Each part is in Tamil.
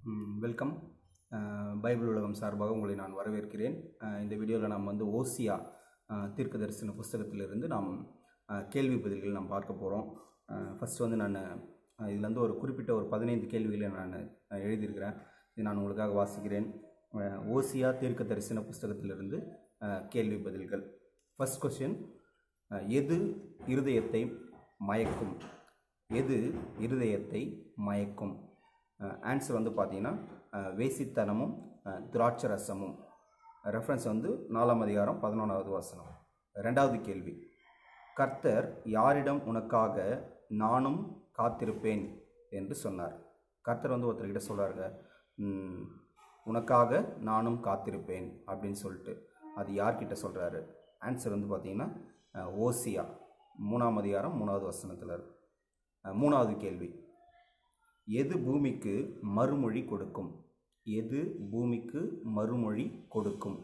வெல்கம் பைபிள் உலகம் சார்பாக உங்களை நான் வரவேற்கிறேன் அஹ் இந்த வீடியோவில் நாம் வந்து ஓசியா அஹ் தீர்க்க தரிசன புஸ்தகத்திலிருந்து நாம் அஹ் கேள்வி பதில்கள் நாம் பார்க்க போகிறோம் ஃபஸ்ட் வந்து நான் இதில் வந்து ஒரு குறிப்பிட்ட ஒரு பதினைந்து கேள்விகளை நான் அஹ் எழுதியிருக்கிறேன் இது நான் உங்களுக்காக வாசிக்கிறேன் அஹ் ஓசியா தீர்க்க தரிசன புஸ்தகத்திலிருந்து அஹ் கேள்வி பதில்கள் ஃபஸ்ட் கொஸ்டின் எது இருதயத்தை மயக்கும் எது இருதயத்தை மயக்கும் ஆன்சர் வந்து பார்த்தீங்கன்னா அஹ், வேசித்தனமும் அஹ், திராட்சரசமும் ரெஃபரன்ஸ் வந்து நாலாம் அதிகாரம் பதினொன்றாவது வசனம் ரெண்டாவது கேள்வி கர்த்தர் யாரிடம் உனக்காக நானும் காத்திருப்பேன் என்று சொன்னார் கர்த்தர் வந்து ஒருத்தர்கிட்ட சொல்கிறாருங்க உனக்காக நானும் காத்திருப்பேன் அப்படின்னு சொல்லிட்டு அது யார்கிட்ட சொல்கிறாரு ஆன்சர் வந்து பார்த்தீங்கன்னா அஹ், ஓசியா மூணாம் அதிகாரம் மூணாவது வசனத்தில் இருக்கு அஹ், மூணாவது கேள்வி எது பூமிக்கு மறுமொழி கொடுக்கும் எது பூமிக்கு மறுமொழி கொடுக்கும்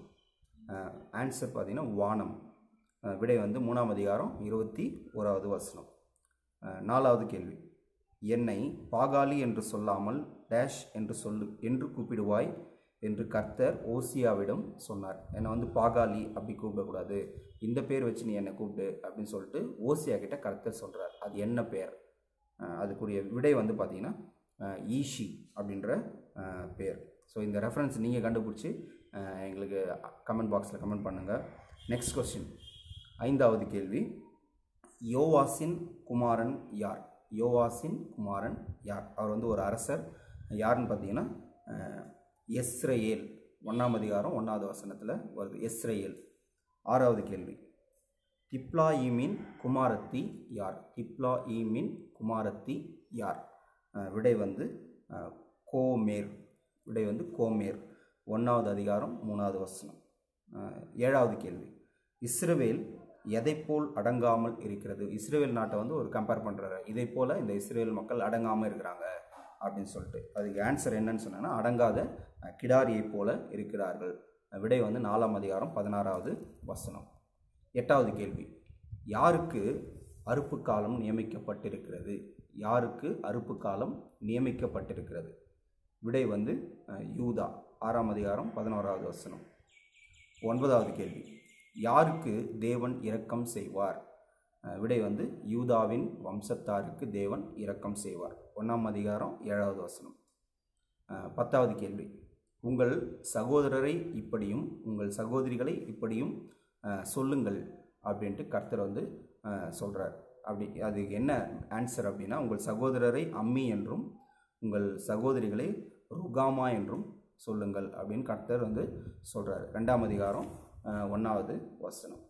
ஆன்சர் பார்த்தீங்கன்னா வானம் அஹ் விடை வந்து மூணாம் அதிகாரம் இருபத்தி ஓராவது வசனம் அஹ் நாலாவது கேள்வி என்னை பாகாலி என்று சொல்லாமல் டேஷ் என்று சொல்லு என்று கூப்பிடுவாய் என்று கர்த்தர் ஓசியாவிடம் சொன்னார் என்னை வந்து பாகாலி அப்படி கூப்பிடக்கூடாது இந்த பேர் வச்சு நீ என்னை கூப்பிடு அப்படின்னு சொல்லிட்டு ஓசியா கிட்ட கர்த்தர் சொல்கிறார் அது என்ன பேர் அஹ் அதுக்குரிய விடை வந்து பார்த்தீங்கன்னா அஹ் ஈஷி அப்படின்ற அஹ் பேர் ஸோ இந்த ரெஃபரன்ஸ் நீங்கள் கண்டுபிடிச்சி அஹ் எங்களுக்கு கமெண்ட் பாக்ஸில் கமெண்ட் பண்ணுங்கள் நெக்ஸ்ட் கொஸ்டின் ஐந்தாவது கேள்வி யோவாசின் குமாரன் யார் யோவாசின் குமாரன் யார் அவர் வந்து ஒரு அரசர் யாருன்னு பார்த்தீங்கன்னா அஹ், எஸ்ரேல் ஒன்றாம் அதிகாரம் ஒன்றாவது வசனத்தில் வருது எஸ்ரேல் ஆறாவது கேள்வி திப்லா ஈமின் குமாரத்தி யார் திப்லா ஈமின் குமாரத்தி யார் அஹ் விடை வந்து அஹ், கோமேர் விடை வந்து கோமேர் ஒன்றாவது அதிகாரம் மூணாவது வசனம் அஹ், ஏழாவது கேள்வி இஸ்ரவேல் எதைப்போல் அடங்காமல் இருக்கிறது இஸ்ரேல் நாட்டை வந்து ஒரு கம்பேர் பண்ணுறாரு இதை போல் இந்த இஸ்ரேல் மக்கள் அடங்காமல் இருக்கிறாங்க அப்படின்னு சொல்லிட்டு அதுக்கு ஆன்சர் என்னன்னு சொன்னேன்னா அடங்காத அஹ், கிடாரியைப் போல இருக்கிறார்கள் விடை வந்து நாலாம் அதிகாரம் பதினாறாவது வசனம் எட்டாவது கேள்வி யாருக்கு அறுப்பு காலம் நியமிக்கப்பட்டிருக்கிறது யாருக்கு அறுப்பு காலம் நியமிக்கப்பட்டிருக்கிறது விடை வந்து அஹ், யூதா ஆறாம் அதிகாரம் பதினோராவது வசனம் ஒன்பதாவது கேள்வி யாருக்கு தேவன் இரக்கம் செய்வார் அஹ், விடை வந்து யூதாவின் வம்சத்தாருக்கு தேவன் இரக்கம் செய்வார் ஒன்றாம் அதிகாரம் ஏழாவது வசனம் அஹ், பத்தாவது கேள்வி உங்கள் சகோதரரை இப்படியும் உங்கள் சகோதரிகளை இப்படியும் அஹ், சொல்லுங்கள் அப்படின்ட்டு கர்த்தர் வந்து சொல்கிறார் அப்படி அதுக்கு என்ன ஆன்சர் அப்படின்னா உங்கள் சகோதரரை அம்மி என்றும் உங்கள் சகோதரிகளை ருகாமா என்றும் சொல்லுங்கள் அப்படின்னு கர்த்தர் வந்து சொல்கிறார் ரெண்டாம் அதிகாரம் அஹ், ஒன்றாவது வசனம்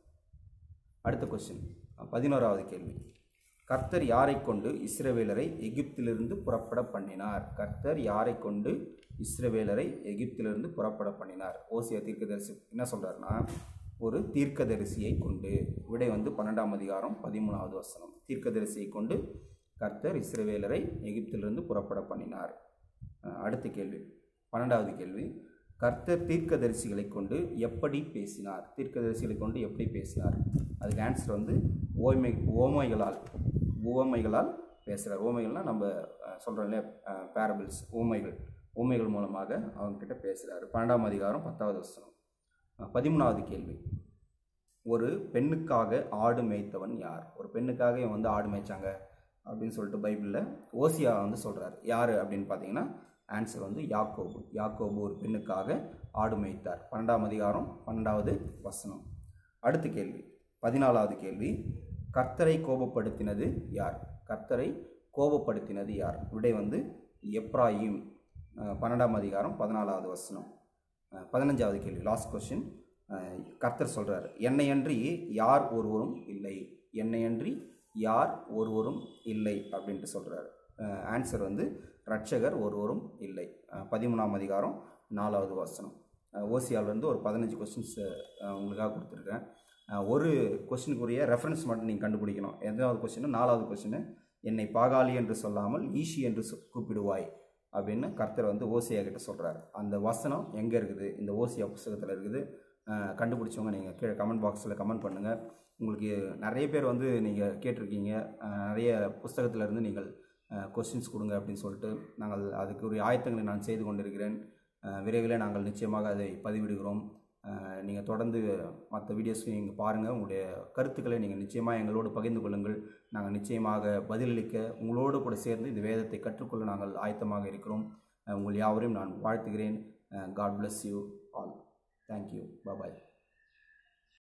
அடுத்த கொஸ்டின் பதினோராவது கேள்வி கர்த்தர் யாரை கொண்டு இஸ்ரவேலரை எகிப்திலிருந்து புறப்பட பண்ணினார் கர்த்தர் யாரை கொண்டு இஸ்ரவேலரை எகிப்திலிருந்து புறப்பட பண்ணினார் ஓசியா தீர்க்கதரிசி என்ன சொல்றாருன்னா ஒரு தீர்க்கதரிசியை கொண்டு விடை வந்து பன்னெண்டாம் அதிகாரம் பதிமூணாவது வசனம் தீர்க்கதரிசியை கொண்டு கர்த்தர் இஸ்ரவேலரை எகிப்திலிருந்து புறப்பட பண்ணினார் அஹ் அடுத்த கேள்வி பன்னெண்டாவது கேள்வி கர்த்தர் தீர்க்கதரிசிகளை கொண்டு எப்படி பேசினார் தீர்க்கதரிசிகளை கொண்டு எப்படி பேசினார் அதுக்கு ஆன்சர் வந்து ஓமை ஓமைகளால் உவமைகளால் பேசுகிறார் ஓமைகள்னால் நம்ம அஹ், சொல்றோம் இல்லையா பேரபிள்ஸ் ஊமைகள் ஊமைகள் மூலமாக அவங்கக்கிட்ட பேசுகிறார் பன்னெண்டாம் அதிகாரம் பத்தாவது வசனம் அஹ், பதிமூணாவது கேள்வி ஒரு பெண்ணுக்காக ஆடு மேய்த்தவன் யார் ஒரு பெண்ணுக்காக இவன் வந்து ஆடு மேய்ச்சாங்க அப்படின்னு சொல்லிட்டு பைபிளில் ஓசியா வந்து சொல்கிறார் யார் அப்படின்னு பார்த்தீங்கன்னா ஆன்சர் வந்து யாக்கோபு யாக்கோபு ஒரு பெண்ணுக்காக ஆடு மேய்த்தார் பன்னெண்டாம் அதிகாரம் பன்னெண்டாவது வசனம் அடுத்த கேள்வி பதினாலாவது கேள்வி கர்த்தரை கோபப்படுத்தினது யார் கர்த்தரை கோபப்படுத்தினது யார் விடை வந்து எப்ராயிம் அஹ், பன்னெண்டாம் அதிகாரம் பதினாலாவது வசனம் அஹ், பதினஞ்சாவது கேள்வி லாஸ்ட் கொஸ்டின் கர்த்தர் சொல்கிறார் என்னையன்றி யார் ஒருவரும் இல்லை என்னையன்றி யார் ஒருவரும் இல்லை அப்படின்ட்டு சொல்கிறார் ஆன்சர் வந்து ரட்சகர் ஒருவரும் இல்லை அஹ், பதிமூணாம் அதிகாரம் நாலாவது வசனம் ஓசியாவிலேருந்து ஒரு பதினஞ்சு கொஸ்டின்ஸ் உங்களுக்காக கொடுத்துருக்கேன் அஹ், ஒரு கொஸ்டினுக்குரிய ரெஃபரன்ஸ் மட்டும் நீங்கள் கண்டுபிடிக்கணும் எதாவது கொஸ்டின் நாலாவது கொஸ்டின் என்னை பாகாலி என்று சொல்லாமல் ஈஷி என்று சொ- கூப்பிடுவாய் அப்படின்னு கர்த்தர் வந்து ஓசியா கிட்ட சொல்கிறார் அந்த வசனம் எங்கே இருக்குது இந்த ஓசியா புஸ்தகத்தில் இருக்குது அஹ், கண்டுபிடிச்சவங்க நீங்கள் கீழே கமெண்ட் பாக்ஸில் கமெண்ட் பண்ணுங்கள் உங்களுக்கு நிறைய பேர் வந்து நீங்கள் கேட்டிருக்கீங்க அஹ், நிறைய புஸ்தகத்துல இருந்து நீங்கள் கொஸ்டின்ஸ் கொடுங்க அப்படின்னு சொல்லிட்டு நாங்கள் அதுக்குரிய ஆயத்தங்களை நான் செய்து கொண்டிருக்கிறேன் அஹ், விரைவில் நாங்கள் நிச்சயமாக அதை பதிவிடுகிறோம் நீங்கள் தொடர்ந்து மற்ற வீடியோஸையும் நீங்கள் பாருங்கள் உங்களுடைய கருத்துக்களை நீங்கள் நிச்சயமாக எங்களோடு பகிர்ந்து கொள்ளுங்கள் நாங்கள் நிச்சயமாக பதிலளிக்க உங்களோடு கூட சேர்ந்து இந்த வேதத்தை கற்றுக்கொள்ள நாங்கள் ஆயத்தமாக இருக்கிறோம் அஹ், உங்கள் யாவரையும் நான் வாழ்த்துகிறேன் God bless you all thank you bye